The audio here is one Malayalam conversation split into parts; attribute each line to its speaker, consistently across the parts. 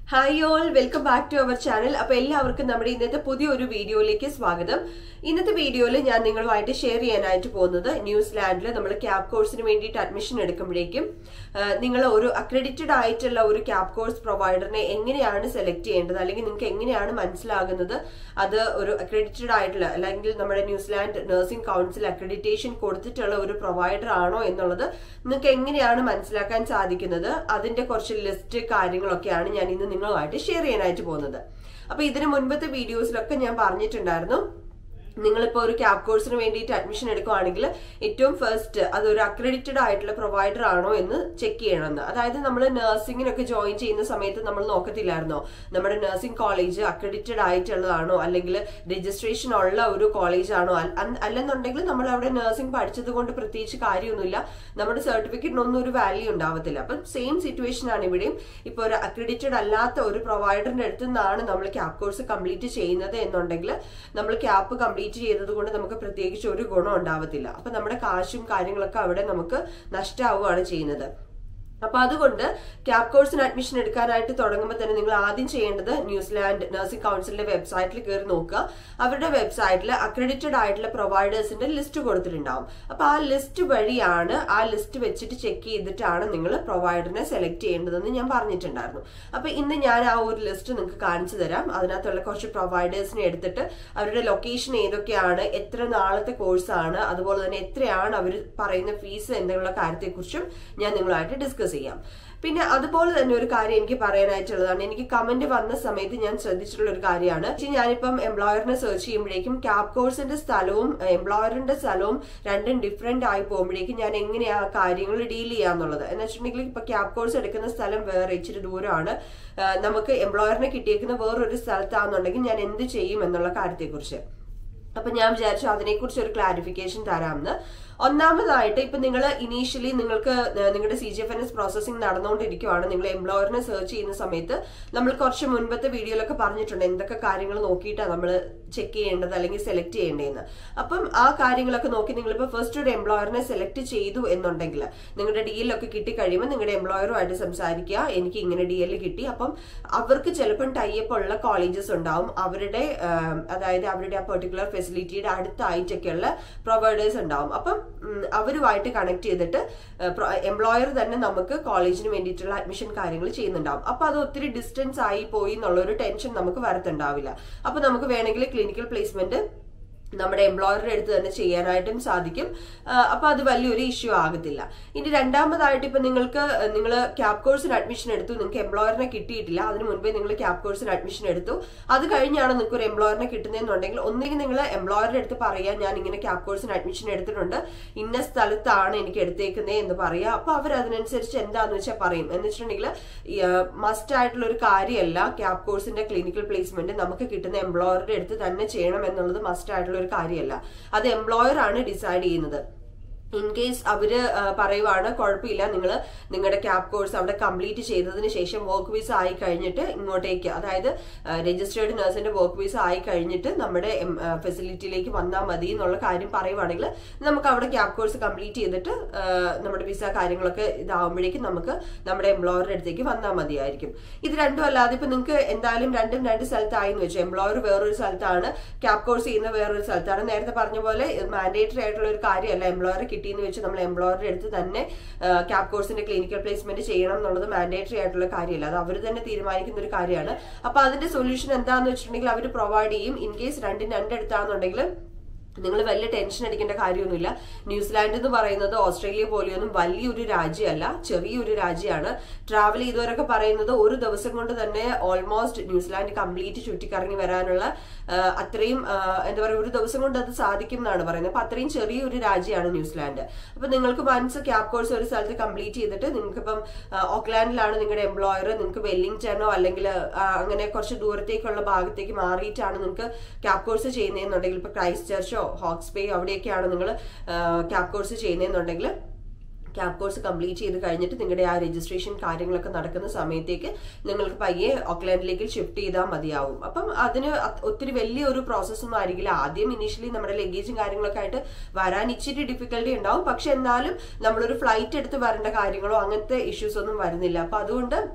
Speaker 1: hi all welcome back to our channel അപ്പൊ എല്ലാവർക്കും നമ്മുടെ ഇന്നത്തെ പുതിയൊരു വീഡിയോയിലേക്ക് സ്വാഗതം ഇന്നത്തെ വീഡിയോയിൽ ഞാൻ നിങ്ങളുമായിട്ട് ഷെയർ ചെയ്യാനായിട്ട് പോകുന്നത് ന്യൂസിലാൻഡിൽ നമ്മൾ ക്യാബ് കോഴ്സിന് വേണ്ടിയിട്ട് അഡ്മിഷൻ എടുക്കുമ്പോഴേക്കും നിങ്ങൾ ഒരു അക്രഡിറ്റഡ് ആയിട്ടുള്ള ഒരു ക്യാബ് കോഴ്സ് പ്രൊവൈഡറിനെ എങ്ങനെയാണ് സെലക്ട് ചെയ്യേണ്ടത് അല്ലെങ്കിൽ നിങ്ങൾക്ക് എങ്ങനെയാണ് മനസ്സിലാകുന്നത് അത് ഒരു അക്രഡിറ്റഡ് ആയിട്ടുള്ള അല്ലെങ്കിൽ നമ്മുടെ ന്യൂസിലാൻഡ് നഴ്സിംഗ് കൗൺസിൽ അക്രഡിറ്റേഷൻ കൊടുത്തിട്ടുള്ള ഒരു പ്രൊവൈഡർ ആണോ എന്നുള്ളത് നിങ്ങൾക്ക് എങ്ങനെയാണ് മനസ്സിലാക്കാൻ സാധിക്കുന്നത് അതിന്റെ കുറച്ച് ലിസ്റ്റ് കാര്യങ്ങളൊക്കെയാണ് ഞാൻ ഇന്ന് നിങ്ങളുമായിട്ട് ഷെയർ ചെയ്യാനായിട്ട് പോകുന്നത് അപ്പൊ ഇതിന് മുൻപത്തെ വീഡിയോസിലൊക്കെ ഞാൻ പറഞ്ഞിട്ടുണ്ടായിരുന്നു നിങ്ങളിപ്പോൾ ഒരു ക്യാബ് കോഴ്സിന് വേണ്ടിയിട്ട് അഡ്മിഷൻ എടുക്കുവാണെങ്കിൽ ഏറ്റവും ഫസ്റ്റ് അതൊരു അക്രഡിറ്റഡ് ആയിട്ടുള്ള പ്രൊവൈഡർ ആണോ എന്ന് ചെക്ക് ചെയ്യണമെന്ന് അതായത് നമ്മൾ നഴ്സിംഗിനൊക്കെ ജോയിൻ ചെയ്യുന്ന സമയത്ത് നമ്മൾ നോക്കത്തില്ലായിരുന്നോ നമ്മുടെ നഴ്സിംഗ് കോളേജ് അക്രഡിറ്റഡ് ആയിട്ടുള്ളതാണോ അല്ലെങ്കിൽ രജിസ്ട്രേഷൻ ഉള്ള ഒരു കോളേജ് ആണോ അല്ലെന്നുണ്ടെങ്കിൽ നമ്മൾ അവിടെ നഴ്സിംഗ് പഠിച്ചത് കൊണ്ട് പ്രത്യേകിച്ച് കാര്യമൊന്നുമില്ല നമ്മുടെ സർട്ടിഫിക്കറ്റിനൊന്നും ഒരു വാല്യൂ ഉണ്ടാവത്തില്ല അപ്പം സെയിം സിറ്റുവേഷൻ ആണ് ഇവിടെയും ഇപ്പോൾ ഒരു അക്രഡിറ്റഡ് അല്ലാത്ത ഒരു പ്രൊവൈഡറിന്റെ അടുത്ത് നിന്നാണ് നമ്മൾ ക്യാബ് കോഴ്സ് കംപ്ലീറ്റ് ചെയ്യുന്നത് എന്നുണ്ടെങ്കിൽ നമ്മൾ ക്യാപ്പ് കംപ്ലീറ്റ് കംപ്ലീറ്റ് ചെയ്തത് കൊണ്ട് നമുക്ക് പ്രത്യേകിച്ച് ഒരു ഗുണം ഉണ്ടാവത്തില്ല അപ്പൊ നമ്മുടെ കാശും കാര്യങ്ങളൊക്കെ അവിടെ നമുക്ക് നഷ്ടമാവുകയാണ് ചെയ്യുന്നത് അപ്പൊ അതുകൊണ്ട് ക്യാബ് കോഴ്സിന് അഡ്മിഷൻ എടുക്കാനായിട്ട് തുടങ്ങുമ്പോൾ തന്നെ നിങ്ങൾ ആദ്യം ചെയ്യേണ്ടത് ന്യൂസിലാൻഡ് നഴ്സിംഗ് കൗൺസിലിന്റെ വെബ്സൈറ്റിൽ കയറി നോക്കുക അവരുടെ വെബ്സൈറ്റിൽ അക്രഡിറ്റഡ് ആയിട്ടുള്ള പ്രൊവൈഡേഴ്സിന്റെ ലിസ്റ്റ് കൊടുത്തിട്ടുണ്ടാവും അപ്പൊ ആ ലിസ്റ്റ് വഴിയാണ് ആ ലിസ്റ്റ് വെച്ചിട്ട് ചെക്ക് ചെയ്തിട്ടാണ് നിങ്ങൾ പ്രൊവൈഡറിനെ സെലക്ട് ചെയ്യേണ്ടതെന്ന് ഞാൻ പറഞ്ഞിട്ടുണ്ടായിരുന്നു അപ്പൊ ഇന്ന് ഞാൻ ആ ഒരു ലിസ്റ്റ് നിങ്ങൾക്ക് കാണിച്ചു തരാം അതിനകത്തുള്ള കുറച്ച് പ്രൊവൈഡേഴ്സിനെ എടുത്തിട്ട് അവരുടെ ലൊക്കേഷൻ ഏതൊക്കെയാണ് എത്ര നാളത്തെ കോഴ്സാണ് അതുപോലെ തന്നെ എത്രയാണ് അവർ പറയുന്ന ഫീസ് എന്നുള്ള കാര്യത്തെക്കുറിച്ചും ഞാൻ നിങ്ങളുമായിട്ട് ഡിസ്കസ് ചെയ്യാം പിന്നെ അതുപോലെ തന്നെ ഒരു കാര്യം എനിക്ക് പറയാനായിട്ടുള്ളതാണ് എനിക്ക് കമന്റ് വന്ന സമയത്ത് ഞാൻ ശ്രദ്ധിച്ചിട്ടുള്ള ഒരു കാര്യമാണ് ഞാനിപ്പം എംപ്ലോയറിനെ സെർച്ച് ചെയ്യുമ്പോഴേക്കും ക്യാബ് കോഴ്സിന്റെ സ്ഥലവും എംപ്ലോയറിന്റെ സ്ഥലവും രണ്ടും ഡിഫറെന്റ് ആയി പോകുമ്പോഴേക്കും ഞാൻ എങ്ങനെയാ കാര്യങ്ങൾ ഡീൽ ചെയ്യാന്നുള്ളത് എന്ന് വെച്ചിട്ടുണ്ടെങ്കിൽ ഇപ്പൊ ക്യാബ് കോഴ്സ് എടുക്കുന്ന സ്ഥലം വേറെ ഇച്ചിരി ദൂരമാണ് നമുക്ക് എംപ്ലോയറിനെ കിട്ടിയേക്കുന്ന വേറൊരു സ്ഥലത്താണെന്നുണ്ടെങ്കിൽ ഞാൻ എന്ത് ചെയ്യും എന്നുള്ള കാര്യത്തെക്കുറിച്ച് അപ്പൊ ഞാൻ വിചാരിച്ചു അതിനെക്കുറിച്ച് ഒരു ക്ലാരിഫിക്കേഷൻ തരാമെന്ന് ഒന്നാമതായിട്ട് ഇപ്പൊ നിങ്ങൾ ഇനീഷ്യലി നിങ്ങൾക്ക് നിങ്ങളുടെ C G F N S processing നടന്നുകൊണ്ടിരിക്കുവാണ് നിങ്ങൾ എംപ്ലോയറിനെ സെർച്ച് ചെയ്യുന്ന സമയത്ത് നമ്മൾ കുറച്ച് മുൻപത്തെ വീഡിയോയിലൊക്കെ പറഞ്ഞിട്ടുണ്ട് എന്തൊക്കെ കാര്യങ്ങൾ നോക്കിയിട്ടാണ് നമ്മൾ ചെക്ക് ചെയ്യേണ്ടത് അല്ലെങ്കിൽ സെലക്ട് ചെയ്യേണ്ടതെന്ന് അപ്പം ആ കാര്യങ്ങളൊക്കെ നോക്കി നിങ്ങളിപ്പോൾ ഫസ്റ്റ് ഒരു എംപ്ലോയറിനെ സെലക്ട് ചെയ്തു എന്നുണ്ടെങ്കിൽ നിങ്ങളുടെ ഡി എല്ലൊക്കെ കിട്ടിക്കഴിയുമ്പോൾ നിങ്ങളുടെ എംപ്ലോയറുമായിട്ട് സംസാരിക്കുക എനിക്ക് ഇങ്ങനെ ഡി എൽ കിട്ടി അപ്പം അവർക്ക് ചിലപ്പം ടൈപ്പ് ഉള്ള കോളേജസ് ഉണ്ടാവും അവരുടെ അതായത് അവരുടെ ആ പെർട്ടിക്കുലർ ഫെസിലിറ്റിയുടെ അടുത്തായിട്ടൊക്കെയുള്ള പ്രൊവൈഡേഴ്സ് ഉണ്ടാവും അപ്പം അവരുമായിട്ട് കണക്ട് ചെയ്തിട്ട് എംപ്ലോയർ തന്നെ നമുക്ക് കോളേജിന് വേണ്ടിയിട്ടുള്ള അഡ്മിഷൻ കാര്യങ്ങൾ ചെയ്യുന്നുണ്ടാവും അപ്പൊ അത് ഒത്തിരി ഡിസ്റ്റൻസ് ആയി പോയി എന്നുള്ള ഒരു ടെൻഷൻ നമുക്ക് വരത്തുണ്ടാവില്ല അപ്പൊ നമുക്ക് വേണമെങ്കിൽ ക്ലിനിക്കൽ പ്ലേസ്മെന്റ് നമ്മുടെ എംപ്ലോയറുടെ അടുത്ത് തന്നെ ചെയ്യാനായിട്ടും സാധിക്കും അപ്പൊ അത് വലിയൊരു ഇഷ്യൂ ആകത്തില്ല ഇനി രണ്ടാമതായിട്ട് ഇപ്പൊ നിങ്ങൾക്ക് നിങ്ങൾ ക്യാബ് കോഴ്സിന് അഡ്മിഷൻ എടുത്തു നിങ്ങൾക്ക് എംപ്ലോയറിനെ കിട്ടിയിട്ടില്ല അതിന് മുൻപേ നിങ്ങൾ ക്യാബ് കോഴ്സിന് അഡ്മിഷൻ എടുത്തു അത് കഴിഞ്ഞാണ് നിങ്ങൾക്ക് ഒരു എംപ്ലോയറിനെ കിട്ടുന്നതെന്നുണ്ടെങ്കിൽ ഒന്നെങ്കിൽ നിങ്ങൾ എംപ്ലോയറുടെ അടുത്ത് പറയാം ഞാൻ ഇങ്ങനെ ക്യാബ് കോഴ്സിന് അഡ്മിഷൻ എടുത്തിട്ടുണ്ട് ഇന്ന സ്ഥലത്താണ് എനിക്ക് എടുത്തേക്കുന്നത് എന്ന് പറയാം അപ്പൊ അവർ അതിനനുസരിച്ച് എന്താന്ന് വെച്ചാൽ പറയും എന്ന് വെച്ചിട്ടുണ്ടെങ്കിൽ മസ്റ്റ് ആയിട്ടുള്ള ഒരു കാര്യമല്ല ക്യാബ് കോഴ്സിന്റെ ക്ലിനിക്കൽ പ്ലേസ്മെന്റ് നമുക്ക് കിട്ടുന്ന എംപ്ലോയറുടെ അടുത്ത് തന്നെ ചെയ്യണം എന്നുള്ളത് മസ്റ്റ് ആയിട്ടുള്ള ഒരു കാര്യമല്ല അത് എംപ്ലോയർ ആണ് ഡിസൈഡ് ചെയ്യുന്നത് ഇൻ കേസ് അവര് പറയുവാണ് കുഴപ്പമില്ല നിങ്ങൾ നിങ്ങളുടെ ക്യാബ് കോഴ്സ് അവിടെ കംപ്ലീറ്റ് ചെയ്തതിന് ശേഷം വർക്ക് വിസ ആയി കഴിഞ്ഞിട്ട് ഇങ്ങോട്ടേക്ക് അതായത് രജിസ്റ്റേർഡ് നഴ്സിന്റെ വർക്ക് വിസ ആയി കഴിഞ്ഞിട്ട് നമ്മുടെ ഫെസിലിറ്റിയിലേക്ക് വന്നാൽ മതി എന്നുള്ള കാര്യം പറയുവാണെങ്കിൽ നമുക്ക് അവിടെ ക്യാബ് കോഴ്സ് കംപ്ലീറ്റ് ചെയ്തിട്ട് നമ്മുടെ വിസ കാര്യങ്ങളൊക്കെ ഇതാവുമ്പോഴേക്കും നമുക്ക് നമ്മുടെ എംപ്ലോയറുടെ അടുത്തേക്ക് വന്നാൽ മതിയായിരിക്കും ഇത് രണ്ടും അല്ലാതെ ഇപ്പൊ നിങ്ങൾക്ക് എന്തായാലും രണ്ടും രണ്ട് സ്ഥലത്തായി എന്ന് വെച്ചു എംപ്ലോയർ വേറൊരു സ്ഥലത്താണ് ക്യാബ് കോഴ്സ് ചെയ്യുന്ന വേറൊരു സ്ഥലത്താണ് നേരത്തെ പറഞ്ഞ പോലെ മാൻഡേറ്ററി ആയിട്ടുള്ള ഒരു കാര്യമല്ല എംപ്ലോയർ കിട്ടിയെന്ന് വെച്ച് നമ്മൾ എംപ്ലോയറുടെ അടുത്ത് തന്നെ ക്യാബ് കോഴ്സിന്റെ ക്ലിനിക്കൽ പ്ലേസ്മെന്റ് ചെയ്യണം എന്നുള്ളത് മാൻഡേറ്ററി ആയിട്ടുള്ള കാര്യമല്ല അത് അവർ തന്നെ തീരുമാനിക്കുന്ന ഒരു കാര്യമാണ് അപ്പൊ അതിന്റെ സൊല്യൂഷൻ എന്താണെന്ന് വെച്ചിട്ടുണ്ടെങ്കിൽ അവർ പ്രൊവൈഡ് ചെയ്യും ഇൻ കേസ് രണ്ടും രണ്ടിടത്താണെന്നുണ്ടെങ്കിൽ നിങ്ങൾ വലിയ ടെൻഷൻ അടിക്കേണ്ട കാര്യമൊന്നുമില്ല ന്യൂസിലാൻഡ് എന്ന് പറയുന്നത് ഓസ്ട്രേലിയ പോലെയൊന്നും വലിയൊരു രാജ്യമല്ല ചെറിയൊരു രാജ്യമാണ് ട്രാവൽ ചെയ്തവരൊക്കെ പറയുന്നത് ഒരു ദിവസം കൊണ്ട് തന്നെ ഓൾമോസ്റ്റ് ന്യൂസിലാൻഡ് കംപ്ലീറ്റ് ചുറ്റിക്കറങ്ങി വരാനുള്ള അത്രയും എന്താ പറയുക ഒരു ദിവസം കൊണ്ട് അത് സാധിക്കും എന്നാണ് പറയുന്നത് അപ്പൊ അത്രയും ചെറിയൊരു രാജ്യമാണ് ന്യൂസിലാൻഡ് അപ്പൊ നിങ്ങൾക്ക് വൺസ് ക്യാബ് കോഴ്സ് ഒരു സ്ഥലത്ത് കംപ്ലീറ്റ് ചെയ്തിട്ട് നിങ്ങൾക്ക് ഇപ്പം ഓക്ലാൻഡിലാണ് നിങ്ങളുടെ എംപ്ലോയർ നിങ്ങൾക്ക് വെല്ലിംഗ്ടണോ അല്ലെങ്കിൽ അങ്ങനെ കുറച്ച് ദൂരത്തേക്കുള്ള ഭാഗത്തേക്ക് മാറിയിട്ടാണ് നിങ്ങൾക്ക് ക്യാബ് കോഴ്സ് ചെയ്യുന്നതെന്നുണ്ടെങ്കിൽ ഇപ്പൊ ക്രൈസ്റ്റ് ചർച്ചോ ഹോക്സ് പേ അവിടെയൊക്കെയാണ് നിങ്ങൾ ക്യാബ് കോഴ്സ് ചെയ്യുന്നതെന്നുണ്ടെങ്കിൽ ക്യാബ് കോഴ്സ് കംപ്ലീറ്റ് ചെയ്ത് കഴിഞ്ഞിട്ട് നിങ്ങളുടെ ആ രജിസ്ട്രേഷൻ കാര്യങ്ങളൊക്കെ നടക്കുന്ന സമയത്തേക്ക് നിങ്ങൾക്ക് പയ്യെ ഓക്ലാൻഡിലേക്ക് ഷിഫ്റ്റ് ചെയ്താൽ മതിയാവും അപ്പം അതിന് ഒത്തിരി വലിയൊരു പ്രോസസ്സ് ഒന്നും ആയിരിക്കില്ല ആദ്യം ഇനീഷ്യലി നമ്മുടെ ലഗേജും കാര്യങ്ങളൊക്കെ ആയിട്ട് വരാൻ ഇച്ചിരി ഡിഫിക്കൽട്ടി ഉണ്ടാവും പക്ഷെ എന്നാലും നമ്മളൊരു ഫ്ലൈറ്റ് എടുത്ത് വരേണ്ട കാര്യങ്ങളോ അങ്ങനത്തെ ഇഷ്യൂസ് ഒന്നും വരുന്നില്ല അപ്പൊ അതുകൊണ്ട് ഉം,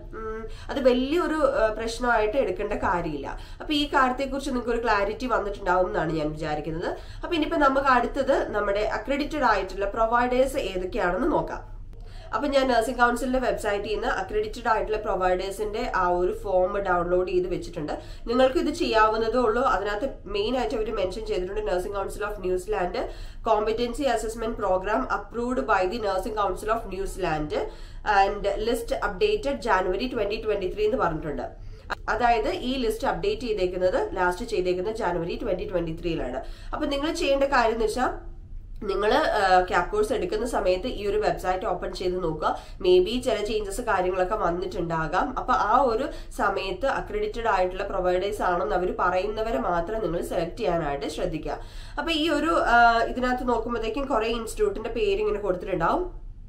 Speaker 1: അത് വലിയൊരു ആ, പ്രശ്നമായിട്ട് എടുക്കേണ്ട കാര്യമില്ല അപ്പൊ ഈ കാര്യത്തെക്കുറിച്ച് നിങ്ങൾക്ക് ഒരു ക്ലാരിറ്റി വന്നിട്ടുണ്ടാവും എന്നാണ് ഞാൻ വിചാരിക്കുന്നത് അപ്പൊ ഇനിയിപ്പോ നമുക്ക് അടുത്തത് നമ്മുടെ അക്രഡിറ്റഡ് ആയിട്ടുള്ള പ്രൊവൈഡേഴ്സ് ഏതൊക്കെയാണെന്ന് നോക്കാം അപ്പൊ ഞാൻ നഴ്സിംഗ് കൗൺസിലിന്റെ വെബ്സൈറ്റിൽ നിന്ന് അക്രഡിറ്റഡ് ആയിട്ടുള്ള പ്രൊവൈഡേഴ്സിന്റെ ആ ഒരു ഫോം ഡൗൺലോഡ് ചെയ്ത് വെച്ചിട്ടുണ്ട് നിങ്ങൾക്ക് ഇത് ചെയ്യാവുന്നതേ ഉള്ളൂ അതിനകത്ത് മെയിൻ ആയിട്ട് അവർ മെൻഷൻ ചെയ്തിട്ടുണ്ട് Nursing Council of New Zealand competency assessment programme approved by the Nursing Council of New Zealand and list updated January twenty twenty three എന്ന് പറഞ്ഞിട്ടുണ്ട് അതായത് ഈ ലിസ്റ്റ് അപ്ഡേറ്റ് ചെയ്തേക്കുന്നത് ലാസ്റ്റ് ചെയ്തേക്കുന്നത് ജാനുവരി ട്വന്റി ട്വന്റി ത്രീയിലാണ് അപ്പൊ നിങ്ങൾ ചെയ്യേണ്ട കാര്യം എന്ന് വെച്ചാൽ നിങ്ങൾ ക്യാപ് കോഴ്സ് എടുക്കുന്ന സമയത്ത് ഈ ഒരു വെബ്സൈറ്റ് ഓപ്പൺ ചെയ്ത് നോക്കുക മേ ബി ചില ചേഞ്ചസ് കാര്യങ്ങളൊക്കെ വന്നിട്ടുണ്ടാകാം അപ്പൊ ആ ഒരു സമയത്ത് അക്രഡിറ്റഡ് ആയിട്ടുള്ള പ്രൊവൈഡേഴ്സ് ആണെന്ന് അവർ പറയുന്നവരെ മാത്രം നിങ്ങൾ സെലക്ട് ചെയ്യാനായിട്ട് ശ്രദ്ധിക്കുക അപ്പൊ ഈ ഒരു ആ, ഇതിനകത്ത് നോക്കുമ്പോഴത്തേക്കും കുറെ ഇൻസ്റ്റിറ്റ്യൂട്ടിന്റെ പേര് ഇങ്ങനെ കൊടുത്തിട്ടുണ്ടാവും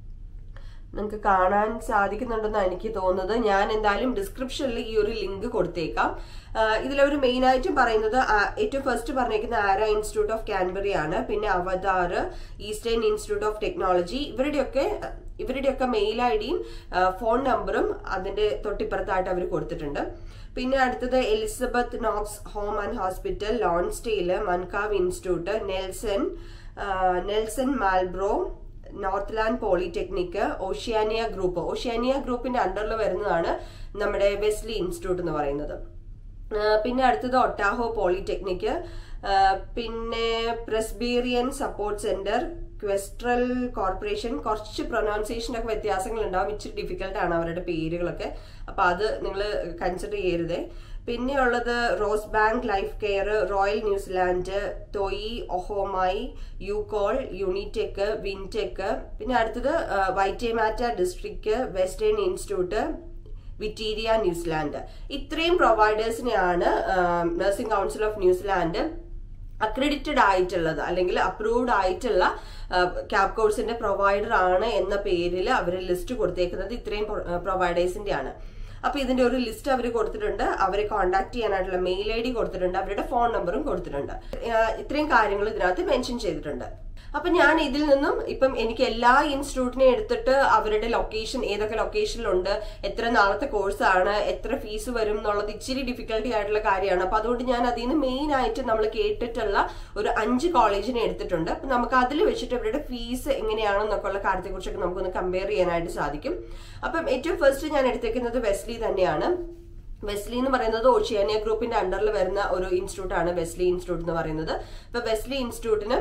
Speaker 1: നിങ്ങൾക്ക് കാണാൻ സാധിക്കുന്നുണ്ടെന്നാണ് എനിക്ക് തോന്നുന്നത് ഞാൻ എന്തായാലും ഡിസ്ക്രിപ്ഷനിൽ ഈ ഒരു ലിങ്ക് കൊടുത്തേക്കാം ആഹ് ഇതിലൊരു മെയിൻ ആയിട്ടും പറയുന്നത് ആ- ഏറ്റവും ഫസ്റ്റ് പറഞ്ഞേക്കുന്ന ആര ഇൻസ്റ്റിറ്റ്യൂട്ട് ഓഫ് കാൻബറി ആണ് പിന്നെ അവതാർ ഈസ്റ്റേൺ ഇൻസ്റ്റിറ്റ്യൂട്ട് ഓഫ് ടെക്നോളജി ഇവരുടെയൊക്കെ ഇവരുടെയൊക്കെ മെയിൽ ഐ ഡിയും ഫോൺ നമ്പറും അതിന്റെ തൊട്ടിപ്പുറത്തായിട്ട് അവർ കൊടുത്തിട്ടുണ്ട് പിന്നെ അടുത്തത് Elizabeth Knox Home and Hospital ലോൺസ്റ്റേല് Manukau Institute Nelson ah Nelson Marlborough Northland Polytechnic Oceania Group Oceania ഗ്രൂപ്പിന്റെ അണ്ടറിൽ വരുന്നതാണ് നമ്മുടെ വെസ്ലി ഇൻസ്റ്റിറ്റ്യൂട്ട് എന്ന് പറയുന്നത് ആ, പിന്നെ അടുത്തത് ഒട്ടാഹോ പോളിടെക്നിക് ആ, പിന്നെ പ്രസ്ബീറിയൻ സപ്പോർട്ട് സെന്റർ ക്വെസ്ട്രൽ കോർപ്പറേഷൻ കുറച്ച് പ്രൊനൗൺസിയേഷൻ ഒക്കെ വ്യത്യാസങ്ങൾ ഉണ്ടാവും ഇച്ചിരി ഡിഫിക്കൽട്ട് ആണ് അവരുടെ പേരുകളൊക്കെ അപ്പൊ അത് നിങ്ങൾ കൺസിഡർ ചെയ്യരുതേ പിന്നെ ഉള്ളത് Rose Bank Life Care Royal New Zealand Toi Ohomai UCOL Unitec Wintec പിന്നെ അടുത്തത് Waitemata District Western Institute Whitireia New Zealand ഇത്രയും പ്രൊവൈഡേഴ്സിനെയാണ് Nursing Council of New Zealand accredited ആയിട്ടുള്ളത് അല്ലെങ്കിൽ അപ്രൂവ്ഡ് ആയിട്ടുള്ള ക്യാപ് കോഴ്സിന്റെ പ്രൊവൈഡർ ആണ് എന്ന പേരിൽ അവർ ലിസ്റ്റ് കൊടുത്തേക്കുന്നത് ഇത്രയും പ്രൊവൈഡേഴ്സിന്റെ ആണ് അപ്പൊ ഇതിന്റെ ഒരു ലിസ്റ്റ് അവർ കൊടുത്തിട്ടുണ്ട് അവരെ കോൺടാക്ട് ചെയ്യാനായിട്ടുള്ള മെയിൽ ഐ ഡി കൊടുത്തിട്ടുണ്ട് അവരുടെ ഫോൺ നമ്പറും കൊടുത്തിട്ടുണ്ട് ആ, ഇത്രയും കാര്യങ്ങൾ ഇതിനകത്ത് മെൻഷൻ ചെയ്തിട്ടുണ്ട് അപ്പൊ ഞാൻ ഇതിൽ നിന്നും ഇപ്പം എനിക്ക് എല്ലാ ഇൻസ്റ്റിറ്റ്യൂട്ടിനെ എടുത്തിട്ട് അവരുടെ ലൊക്കേഷൻ ഏതൊക്കെ ലൊക്കേഷനിലുണ്ട് എത്ര നാളത്തെ കോഴ്സാണ് എത്ര ഫീസ് വരും എന്നുള്ളത് ഇച്ചിരി ഡിഫിക്കൽട്ടി ആയിട്ടുള്ള കാര്യമാണ് അപ്പൊ അതുകൊണ്ട് ഞാൻ അതിൽ നിന്ന് മെയിൻ ആയിട്ട് നമ്മൾ കേട്ടിട്ടുള്ള ഒരു അഞ്ച് കോളേജിനെ എടുത്തിട്ടുണ്ട് അപ്പൊ നമുക്ക് അതിൽ വെച്ചിട്ട് ഇവരുടെ ഫീസ് എങ്ങനെയാണെന്നൊക്കെ ഉള്ള കാര്യത്തെക്കുറിച്ചൊക്കെ നമുക്കൊന്ന് കമ്പയർ ചെയ്യാനായിട്ട് സാധിക്കും അപ്പം ഏറ്റവും ഫസ്റ്റ് ഞാൻ എടുത്തേക്കുന്നത് വെസ്ലി തന്നെയാണ് വെസ്ലി എന്ന് പറയുന്നത് ഓഷ്യാനിയ ഗ്രൂപ്പിന്റെ അണ്ടറിൽ വരുന്ന ഒരു ഇൻസ്റ്റിറ്റ്യൂട്ട് ആണ് വെസ്ലി ഇൻസ്റ്റിറ്റ്യൂട്ട് എന്ന് പറയുന്നത് ഇപ്പൊ വെസ്ലി ഇൻസ്റ്റിറ്റ്യൂട്ടിന്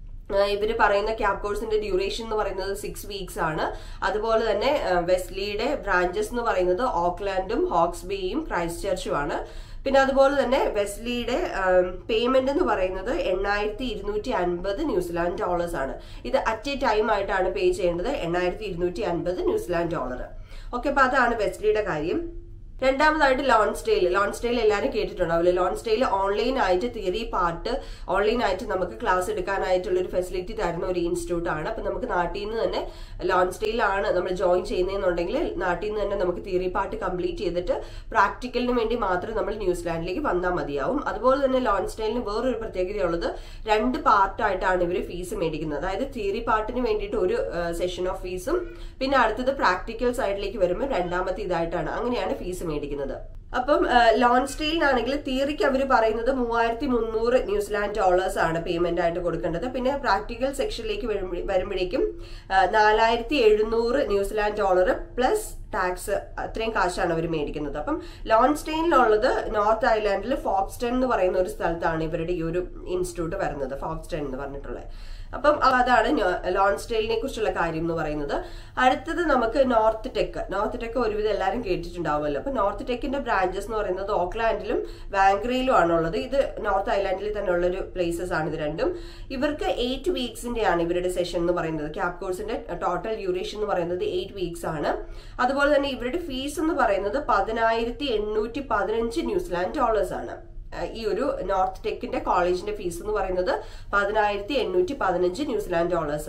Speaker 1: ഇവർ പറയുന്ന ക്യാപ് കോഴ്സിന്റെ ഡ്യൂറേഷൻ എന്ന് പറയുന്നത് സിക്സ് വീക്സ് ആണ് അതുപോലെ തന്നെ ആ, വെസ്ലിയുടെ ബ്രാഞ്ചസ് എന്ന് പറയുന്നത് ഓക്ലാൻഡും ഹോക്സ്ബേയും ക്രൈസ്റ്റ് ചർച്ചും ആണ് പിന്നെ അതുപോലെ തന്നെ വെസ്ലിയുടെ പേയ്മെന്റ് എന്ന് പറയുന്നത് എണ്ണായിരത്തി ഇരുന്നൂറ്റി അൻപത് ന്യൂസിലാൻഡ് ഡോളേഴ്സ് ആണ് ഇത് അറ്റ് എ ടൈം ആയിട്ടാണ് പേ ചെയ്യേണ്ടത് എണ്ണായിരത്തി ഇരുന്നൂറ്റി അൻപത് ന്യൂസിലാൻഡ് ഡോളർ ഓക്കെ അപ്പൊ അതാണ് വെസ്ലിയുടെ കാര്യം രണ്ടാമതായിട്ട് ലോൺ സ്റ്റേയിൽ ലോൺ സ്റ്റേയിൽ എല്ലാവരും കേട്ടിട്ടുണ്ടാവില്ലേ ലോൺ സ്റ്റേയിൽ ഓൺലൈൻ ആയിട്ട് തിയറി പാർട്ട് ഓൺലൈൻ ആയിട്ട് നമുക്ക് ക്ലാസ് എടുക്കാനായിട്ടുള്ള ഒരു ഫെസിലിറ്റി തരുന്ന ഒരു ഇൻസ്റ്റിറ്റ്യൂട്ട് ആണ് അപ്പൊ നമുക്ക് നാട്ടിൽ നിന്ന് തന്നെ ലോൺ സ്റ്റേയിലാണ് നമ്മൾ ജോയിൻ ചെയ്യുന്നതെന്നുണ്ടെങ്കിൽ നാട്ടിൽ നിന്ന് തന്നെ നമുക്ക് തിയറി പാർട്ട് കംപ്ലീറ്റ് ചെയ്തിട്ട് പ്രാക്ടിക്കലിന് വേണ്ടി മാത്രം നമ്മൾ ന്യൂസിലാൻഡിലേക്ക് വന്നാൽ മതിയാവും അതുപോലെ തന്നെ ലോൺ സ്റ്റൈലിന് വേറൊരു പ്രത്യേകതയുള്ളത് രണ്ട് പാർട്ടായിട്ടാണ് ഇവർ ഫീസ് മേടിക്കുന്നത് അതായത് തിയറി പാർട്ടിന് വേണ്ടിയിട്ട് ഒരു സെഷൻ ഓഫ് ഫീസും പിന്നെ അടുത്തത് പ്രാക്ടിക്കൽ സൈഡിലേക്ക് വരുമ്പോൾ രണ്ടാമത്തെ ഇതായിട്ടാണ് അങ്ങനെയാണ് ഫീസ് മേടിക്കുന്നത് അപ്പം ലോൺ സ്റ്റേലിനാണെങ്കിൽ തിയറിക്ക് അവർ പറയുന്നത് മൂവായിരത്തി മുന്നൂറ് ന്യൂസിലാൻഡ് ഡോളേഴ്സ് ആണ് പേയ്മെന്റ് ആയിട്ട് കൊടുക്കേണ്ടത് പിന്നെ പ്രാക്ടിക്കൽ സെക്ഷനിലേക്ക് വരുമ്പഴേ- വരുമ്പോഴേക്കും നാലായിരത്തി എഴുന്നൂറ് ന്യൂസിലാൻഡ് ഡോളർ പ്ലസ് ടാക്സ് അത്രയും കാശാണ് അവർ മേടിക്കുന്നത് അപ്പം ലോൺ സ്റ്റെയിനിലുള്ളത് നോർത്ത് ഐലാൻഡിൽ ഫോക്സ്റ്റൺ എന്ന് പറയുന്ന ഒരു സ്ഥലത്താണ് ഇവരുടെ ഈ ഒരു ഇൻസ്റ്റിറ്റ്യൂട്ട് വരുന്നത് ഫോക്സ്റ്റൺ എന്ന് പറഞ്ഞിട്ടുള്ളത് അപ്പം അതാണ് ലോൺ സ്റ്റൈലിനെ കുറിച്ചുള്ള കാര്യം എന്ന് പറയുന്നത് അടുത്തത് നമുക്ക് നോർത്ത് ടെക് നോർത്ത് ടെക് ഒരുവിധം എല്ലാവരും കേട്ടിട്ടുണ്ടാവുമല്ലോ അപ്പൊ നോർത്ത് ടെക്കിന്റെ ബ്രാഞ്ചസ് എന്ന് പറയുന്നത് ഓക്ലാൻഡിലും വാങ്ക്രയിലും ആണുള്ളത് ഇത് നോർത്ത് ഐലാൻഡിൽ തന്നെ ഉള്ള ഒരു പ്ലേസസ് ആണ് ഇത് രണ്ടും ഇവർക്ക് എയ്റ്റ് വീക്സിന്റെ ആണ് ഇവരുടെ സെഷൻ എന്ന് പറയുന്നത് ക്യാപ് കോഴ്സിന്റെ ടോട്ടൽ ഡ്യൂറേഷൻ എന്ന് പറയുന്നത് എയ്റ്റ് വീക്സ് ആണ് അതുപോലെ തന്നെ ഇവരുടെ ഫീസ് എന്ന് പറയുന്നത് പതിനായിരത്തി എണ്ണൂറ്റി പതിനഞ്ച് ന്യൂസിലാൻഡ് ഡോളേഴ്സ് ആണ് ഏഹ് ഈ ഒരു നോർത്ത് ടെക്കിന്റെ കോളേജിന്റെ ഫീസ് എന്ന് പറയുന്നത് പതിനായിരത്തി എണ്ണൂറ്റി പതിനഞ്ച് ന്യൂസിലാൻഡ് ഡോളേഴ്സ് ആണ്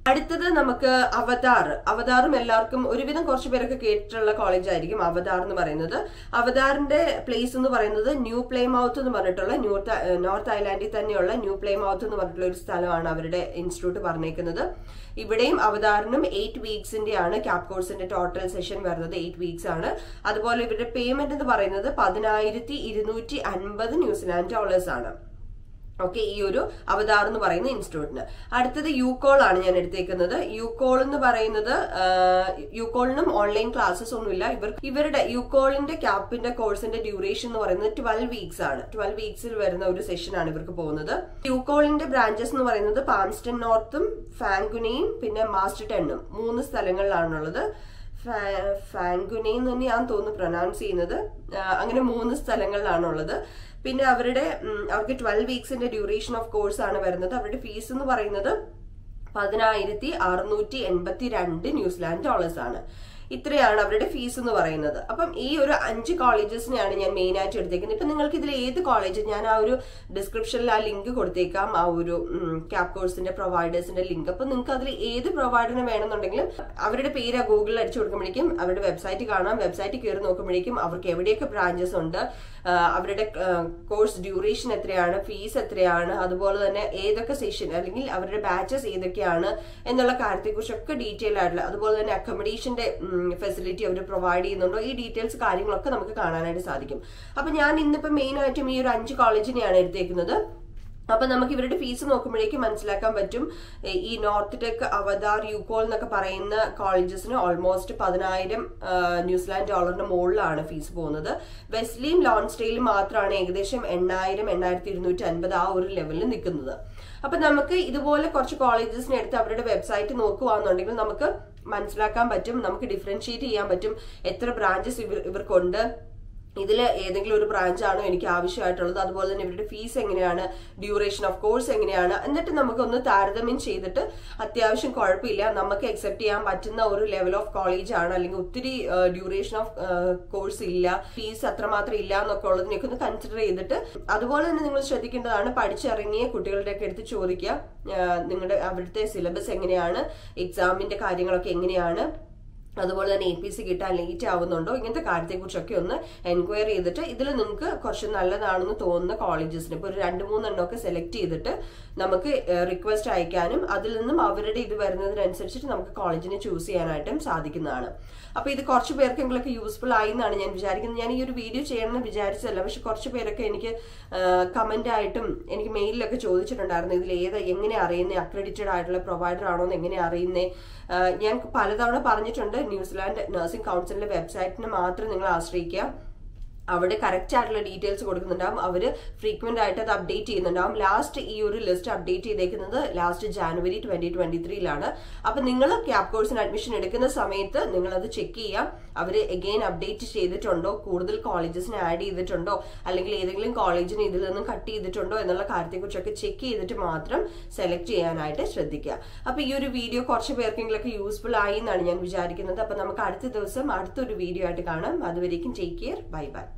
Speaker 1: അടുത്തത് നമുക്ക് അവതാർ അവതാറും എല്ലാവർക്കും ഒരുവിധം കുറച്ച് പേരൊക്കെ കേട്ടിട്ടുള്ള കോളേജ് ആയിരിക്കും അവതാർ എന്ന് പറയുന്നത് അവതാറിന്റെ പ്ലേസ് എന്ന് പറയുന്നത് ന്യൂ പ്ലേ മൗത്ത് എന്ന് പറഞ്ഞിട്ടുള്ള ന്യൂർത്ത് നോർത്ത് ഐലാൻഡിൽ തന്നെയുള്ള ന്യൂ പ്ലേ മൗത്ത് എന്ന് പറഞ്ഞിട്ടുള്ള ഒരു സ്ഥലമാണ് അവരുടെ ഇൻസ്റ്റിറ്റ്യൂട്ട് പറഞ്ഞേക്കുന്നത് ഇവിടെയും അവതാറിനും എയ്റ്റ് വീക്സിന്റെ ആണ് ക്യാപ് കോഴ്സിന്റെ ടോട്ടൽ സെഷൻ വരുന്നത് എയ്റ്റ് വീക്സ് ആണ് അതുപോലെ ഇവരുടെ പേയ്മെന്റ് എന്ന് പറയുന്നത് പതിനായിരത്തി ഇരുന്നൂറ്റി അൻപത് ന്യൂസിലാൻഡ് ഡോളേഴ്സ് ആണ് ഓക്കെ ഈ ഒരു അവതാർ എന്ന് പറയുന്ന ഇൻസ്റ്റിറ്റ്യൂട്ടിന് അടുത്തത് യൂകോൾ ആണ് ഞാൻ എടുത്തേക്കുന്നത് യൂകോൾ എന്ന് പറയുന്നത് യൂകോളിനും ഓൺലൈൻ ക്ലാസ്സസ് ഒന്നുമില്ല ഇവർ ഇവരുടെ യൂകോളിന്റെ ക്യാപ്പിന്റെ കോഴ്സിന്റെ ഡ്യൂറേഷൻ എന്ന് പറയുന്നത് ട്വൽവ് വീക്സ് ആണ് ട്വൽവ് വീക്സിൽ വരുന്ന ഒരു സെഷൻ ആണ് ഇവർക്ക് പോകുന്നത് യൂകോളിന്റെ ബ്രാഞ്ചസ് എന്ന് പറയുന്നത് പാംസ്റ്റൺ നോർത്തും ഫാങ്കുനയും പിന്നെ മാസ്റ്റർ ടെണ്ണും മൂന്ന് സ്ഥലങ്ങളിലാണുള്ളത് ഫാങ്കുനെ എന്ന് തന്നെയാന്ന് തോന്നുന്നു പ്രൊനൗൺസ് ചെയ്യുന്നത് അങ്ങനെ മൂന്ന് സ്ഥലങ്ങളിലാണുള്ളത് പിന്നെ അവരുടെ അവർക്ക് ട്വൽവ് വീക്സിന്റെ ഡ്യൂറേഷൻ ഓഫ് കോഴ്സ് ആണ് വരുന്നത് അവരുടെ ഫീസ് എന്ന് പറയുന്നത് പതിനായിരത്തി അറുന്നൂറ്റി എൺപത്തി രണ്ട് ന്യൂസിലാൻഡ് ഡോളേഴ്സ് ആണ് ഇത്രയാണ് അവരുടെ ഫീസ് എന്ന് പറയുന്നത് അപ്പം ഈ ഒരു അഞ്ച് കോളേജസിനെയാണ് ഞാൻ മെയിൻ ആയിട്ട് എടുത്തേക്കുന്നത് ഇപ്പൊ നിങ്ങൾക്ക് ഇതിൽ ഏത് കോളേജ് ഞാൻ ആ ഒരു ഡിസ്ക്രിപ്ഷനിൽ ആ ലിങ്ക് കൊടുത്തേക്കാം ആ ഒരു ക്യാപ് കോഴ്സിന്റെ പ്രൊവൈഡേഴ്സിന്റെ ലിങ്ക് അപ്പൊ നിങ്ങൾക്ക് അതിൽ ഏത് പ്രൊവൈഡറിനെ വേണമെന്നുണ്ടെങ്കിലും അവരുടെ പേര് ഗൂഗിളിൽ അടിച്ചു കൊടുക്കുമ്പോഴേക്കും അവരുടെ വെബ്സൈറ്റ് കാണാം വെബ്സൈറ്റ് കയറി നോക്കുമ്പോഴേക്കും അവർക്ക് എവിടെയൊക്കെ ബ്രാഞ്ചസ് ഉണ്ട് അവരുടെ കോഴ്സ് ഡ്യൂറേഷൻ എത്രയാണ് ഫീസ് എത്രയാണ് അതുപോലെ തന്നെ ഏതൊക്കെ സെഷൻ അല്ലെങ്കിൽ അവരുടെ ബാച്ചസ് ഏതൊക്കെയാണ് എന്നുള്ള കാര്യത്തെക്കുറിച്ചൊക്കെ ഡീറ്റെയിൽ ആയിട്ടുള്ള അതുപോലെ തന്നെ അക്കോമഡേഷന്റെ ഫെസിലിറ്റി അവർ പ്രൊവൈഡ് ചെയ്യുന്നുണ്ടോ ഈ ഡീറ്റെയിൽസ് കാര്യങ്ങളൊക്കെ നമുക്ക് കാണാനായിട്ട് സാധിക്കും അപ്പൊ ഞാൻ ഇന്നിപ്പോ മെയിൻ ആയിട്ടും ഈ ഒരു അഞ്ച് കോളേജിനെയാണ് എടുത്തേക്കുന്നത് അപ്പൊ നമുക്ക് ഇവരുടെ ഫീസ് നോക്കുമ്പോഴേക്കും മനസ്സിലാക്കാൻ പറ്റും ഈ നോർത്ത് ടെക് അവതാർ യുക്കോൾ എന്നൊക്കെ പറയുന്ന കോളേജസിന് ഓൾമോസ്റ്റ് പതിനായിരം ന്യൂസിലാൻഡ് ഡോളറിന്റെ മുകളിലാണ് ഫീസ് പോകുന്നത് വെസ്ലിയും ലോൺസ്റ്റേയിലും മാത്രമാണ് ഏകദേശം എണ്ണായിരം എണ്ണായിരത്തി ഇരുന്നൂറ്റി അൻപത് ആ ഒരു ലെവലിൽ നിൽക്കുന്നത് അപ്പൊ നമുക്ക് ഇതുപോലെ കുറച്ച് കോളേജസിനെ എടുത്ത് അവരുടെ വെബ്സൈറ്റ് നോക്കുകയാണെന്നുണ്ടെങ്കിൽ നമുക്ക് മനസ്സിലാക്കാൻ പറ്റും നമുക്ക് ഡിഫറൻഷിയേറ്റ് ചെയ്യാൻ പറ്റും എത്ര ബ്രാഞ്ചസ് ഇവർ ഇവർക്കുണ്ട് ഇതിൽ ഏതെങ്കിലും ഒരു ബ്രാഞ്ച് ആണോ എനിക്ക് ആവശ്യമായിട്ടുള്ളത് അതുപോലെ തന്നെ ഇവരുടെ ഫീസ് എങ്ങനെയാണ് ഡ്യൂറേഷൻ ഓഫ് കോഴ്സ് എങ്ങനെയാണ് എന്നിട്ട് നമുക്കൊന്ന് താരതമ്യം ചെയ്തിട്ട് അത്യാവശ്യം കുഴപ്പമില്ല നമുക്ക് അക്സെപ്റ്റ് ചെയ്യാൻ പറ്റുന്ന ഒരു ലെവൽ ഓഫ് കോളേജ് ആണ് അല്ലെങ്കിൽ ഒത്തിരി ഡ്യൂറേഷൻ ഓഫ് കോഴ്സ് ഇല്ല ഫീസ് അത്രമാത്രം ഇല്ല എന്നൊക്കെ ഉള്ളതിനൊക്കെ ഒന്ന് കൺസിഡർ ചെയ്തിട്ട് അതുപോലെ തന്നെ നിങ്ങൾ ശ്രദ്ധിക്കേണ്ടതാണ് പഠിച്ചിറങ്ങിയ കുട്ടികളുടെ ഒക്കെ എടുത്ത് ചോദിക്കുക നിങ്ങളുടെ അവിടുത്തെ സിലബസ് എങ്ങനെയാണ് എക്സാമിന്റെ കാര്യങ്ങളൊക്കെ എങ്ങനെയാണ് അതുപോലെ തന്നെ എ പി സി കിട്ടാൻ ലേറ്റ് ആവുന്നുണ്ടോ ഇങ്ങനത്തെ കാര്യത്തെക്കുറിച്ചൊക്കെ ഒന്ന് എൻക്വയറി ചെയ്തിട്ട് ഇതിൽ നിങ്ങൾക്ക് കുറച്ച് നല്ലതാണെന്ന് തോന്നുന്ന കോളേജസിന് ഇപ്പോൾ ഒരു രണ്ട് മൂന്നെണ്ണമൊക്കെ സെലക്ട് ചെയ്തിട്ട് നമുക്ക് റിക്വസ്റ്റ് അയക്കാനും അതിൽ നിന്നും അവരുടെ ഇത് വരുന്നതിനനുസരിച്ചിട്ട് നമുക്ക് കോളേജിനെ ചൂസ് ചെയ്യാനായിട്ടും സാധിക്കുന്നതാണ് അപ്പൊ ഇത് കുറച്ച് പേർക്കെങ്കിലൊക്കെ യൂസ്ഫുൾ ആയി എന്നാണ് ഞാൻ വിചാരിക്കുന്നത് ഞാൻ ഈ ഒരു വീഡിയോ ചെയ്യണമെന്ന് വിചാരിച്ചതല്ല പക്ഷെ കുറച്ച് പേരൊക്കെ എനിക്ക് കമന്റ് ആയിട്ടും എനിക്ക് മെയിലിലൊക്കെ ചോദിച്ചിട്ടുണ്ടായിരുന്നു ഇതിൽ ഏത് എങ്ങനെ അറിയുന്നത് അക്രഡിറ്റഡ് ആയിട്ടുള്ള പ്രൊവൈഡർ ആണോ എന്ന് എങ്ങനെ അറിയുന്നേ ഞാൻ പലതവണ പറഞ്ഞിട്ടുണ്ട് ന്യൂസിലാൻഡ് നഴ്സിംഗ് കൗൺസിലിന്റെ വെബ്സൈറ്റിന് മാത്രം നിങ്ങൾ ആശ്രയിക്കുക അവിടെ കറക്റ്റ് ആയിട്ടുള്ള ഡീറ്റെയിൽസ് കൊടുക്കുന്നുണ്ടാവും അവർ ഫ്രീക്വന്റ് ആയിട്ട് അത് അപ്ഡേറ്റ് ചെയ്യുന്നുണ്ടാവും ലാസ്റ്റ് ഈ ഒരു ലിസ്റ്റ് അപ്ഡേറ്റ് ചെയ്തേക്കുന്നത് ലാസ്റ്റ് ജാനുവരി ട്വന്റി ട്വന്റി ത്രീയിലാണ് അപ്പൊ നിങ്ങൾ ക്യാപ് കോഴ്സിന് അഡ്മിഷൻ എടുക്കുന്ന സമയത്ത് നിങ്ങൾ അത് ചെക്ക് ചെയ്യാം അവർ എഗെയിൻ അപ്ഡേറ്റ് ചെയ്തിട്ടുണ്ടോ കൂടുതൽ കോളേജസിനെ ആഡ് ചെയ്തിട്ടുണ്ടോ അല്ലെങ്കിൽ ഏതെങ്കിലും കോളേജിന് ഇതിൽ നിന്നും കട്ട് ചെയ്തിട്ടുണ്ടോ എന്നുള്ള കാര്യത്തെക്കുറിച്ചൊക്കെ ചെക്ക് ചെയ്തിട്ട് മാത്രം സെലക്ട് ചെയ്യാനായിട്ട് ശ്രദ്ധിക്കുക അപ്പൊ ഈ ഒരു വീഡിയോ കുറച്ച് പേർക്കെങ്കിലൊക്കെ യൂസ്ഫുൾ ആയി എന്നാണ് ഞാൻ വിചാരിക്കുന്നത് അപ്പൊ നമുക്ക് അടുത്ത ദിവസം അടുത്തൊരു വീഡിയോ ആയിട്ട് കാണാം അതുവരേക്കും ടേക്ക് കെയർ ബൈ ബൈ